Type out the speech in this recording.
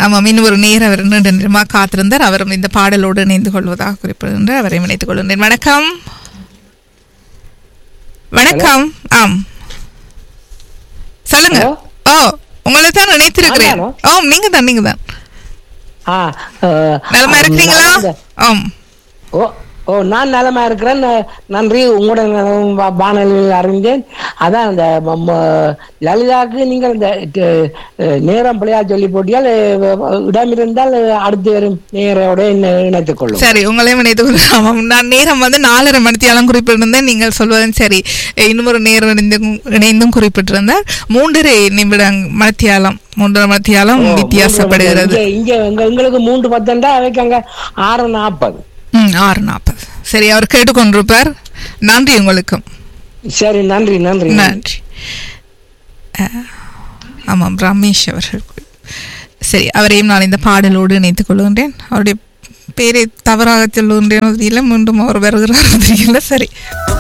ஆமாம் இன்னும் ஒரு நேர் அவர் நீண்ட நேரமாக காத்திருந்தார் அவரும் இந்த பாடலோடு இணைந்து கொள்வதாக குறிப்பிடுகின்ற அவரை இணைத்துக் கொள்கின்றேன் வணக்கம் வணக்கம் ஆம் சொல்லுங்க Hello? ஓ உங்களை தான் நினைத்திருக்கிறேன் ஆமாண்ணா. ஓ நீங்க தான் நீங்க தான் ஆ, அஹ், நலமா ஆ, இருக்கிறீங்களா நான் இந்த- ஆம் ஓ ஓ நான் நலமா இருக்கிறேன் ந- நன்றி உங்களோட நலம் வா- வானொலியில் அறிந்தேன் அதான் இந்த ம- ம- லலிதாவுக்கு நீங்கள் இந்த ட- அஹ், நேரம் பிள்ளையா சொல்லி போட்டியால் அஹ், இடம் இருந்தால் அடுத்து வரும் நேரோட என்ன இணைத்துக் கொள்ளும் சரி உங்களையும் இணைத்துக் கொள்ளலாம் நான் நேரம் வந்து நாலரை மணித்தியாலம் குறிப்பிட்டிருந்தேன் நீங்கள் சொல்வதும் சரி இன்னும் ஒரு நேரம் இணைந்தும் இணைந்தும் குறிப்பிட்டிருந்தார் மூன்றரை நிமிடம் மணித்தியாலம் மூன்றரை மணித்தியாலம் வித்தியாசப்படுகிறது இங்க இங்க எங்க- எங்களுக்கு மூன்று பத்தண்டா அவைக்கு அங்க ஆறு நாற்பது ம் ஆறு நாற்பது சரி அவர் கேட்டுக்கொண்டிருப்பார் நன்றி உங்களுக்கும் சரி நன்றி நன்றி நன்றி அஹ், ஆமாம் ரமேஷ் அவர்கள் சரி அவரையும் நான் இந்த பாடலோடு இணைத்துக் கொள்கின்றேன் அவருடைய பேரை தவறாக சொல்லுகின்றேன் தெரியல மீண்டும் அவர் வருகிறார் தெரியல சரி